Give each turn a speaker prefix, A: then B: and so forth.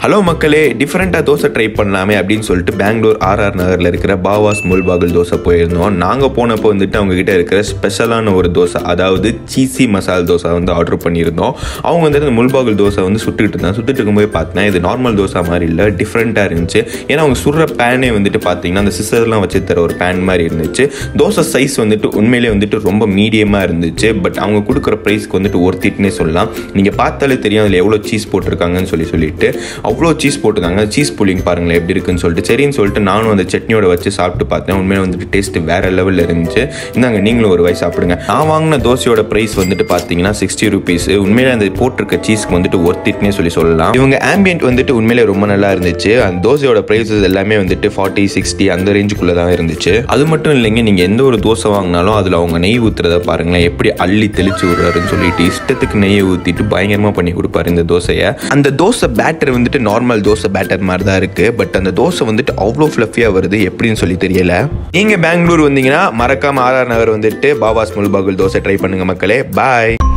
A: hello மக்களே டிஃப்ரெண்ட்டாக dosa try பண்ணலாமே அப்படின்னு சொல்லிட்டு பெங்களூர் ஆர்ஆர் நகரில் இருக்கிற பாவாஸ் முல்பாகுல் தோசை போயிருந்தோம் நாங்கள் போனப்போ வந்துட்டு அவங்க கிட்ட இருக்கிற ஸ்பெஷலான ஒரு தோசை அதாவது சீசி மசால் தோசை வந்து ஆர்டர் பண்ணியிருந்தோம் அவங்க வந்துட்டு அந்த முல்பாகுல் தோசை வந்து சுட்டுக்கிட்டு இருந்தாங்க சுட்டுட்டு இருக்கும்போது பார்த்தீங்கன்னா இது நார்மல் தோசை மாதிரி இல்லை டிஃப்ரெண்ட்டாக இருந்துச்சு ஏன்னா அவங்க சுடுற பேனே வந்துட்டு பார்த்தீங்கன்னா அந்த சிசர்லாம் வச்சு தர ஒரு பேன் மாதிரி இருந்துச்சு தோசை சைஸ் வந்துட்டு உண்மையிலே வந்துட்டு ரொம்ப மீடியமாக இருந்துச்சு பட் அவங்க கொடுக்குற ப்ரைஸ்க்கு வந்துட்டு ஒர்த்திட்னே சொல்லலாம் நீங்கள் பார்த்தாலே தெரியும் அதில் எவ்வளோ சீஸ் போட்டிருக்காங்கன்னு சொல்லி சொல்லிட்டு அவ்வளோ சீஸ் போட்டிருந்தாங்க சீஸ் புல்லிங் பாருங்களேன் எப்படி இருக்குன்னு சொல்லிட்டு சரின்னு சொல்லிட்டு நானும் அந்த சட்னியோட வச்சு சாப்பிட்டு பார்த்தேன் உண்மையிலே வந்துட்டு டேஸ்ட் வேற லெவலில் இருந்துச்சு இந்தாங்க நீங்களும் ஒரு வாய் சாப்பிடுங்க நான் வாங்கின தோசையோட ப்ரைஸ் வந்துட்டு பார்த்தீங்கன்னா சிக்ஸ்டி ருபீஸ் உண்மையிலே அந்த போட்டிருக்க சீஸ்க்கு வந்துட்டு ஒர்த்திட்னே சொல்லி சொல்லலாம் இவங்க ஆம்பியன்ட் வந்துட்டு உண்மையிலே ரொம்ப நல்லா இருந்துச்சு அந்த தோசையோட ப்ரைஸஸ் எல்லாமே வந்துட்டு ஃபார்ட்டி சிக்ஸ்டி அந்த ரேஞ்சுக்குள்ளே தான் இருந்துச்சு அது மட்டும் இல்லைங்க நீங்கள் எந்த ஒரு தோசை வாங்கினாலும் அதில் அவங்க நெய் ஊற்றுறத பாருங்களேன் எப்படி அள்ளி தெளிச்சு விடுறாருன்னு சொல்லிட்டு இஷ்டத்துக்கு நெய்யை ஊற்றிட்டு பயங்கரமாக பண்ணி கொடுப்பாரு இந்த தோசையை அந்த தோசை பேட்டர் வந்துட்டு நார்மல் தோசை பேட்டர் மாதிரி தான் இருக்குது பட் அந்த தோசை வந்துட்டு அவ்வளோ ஃப்ளஃபியாக வருது எப்படின்னு சொல்லி தெரியல நீங்கள் பெங்களூர் வந்தீங்கன்னா மறக்காம ஆர்ஆர் நகர் வந்துட்டு பாபாஸ் முல்பாகுல் தோசை ட்ரை பண்ணுங்க மக்களே பாய்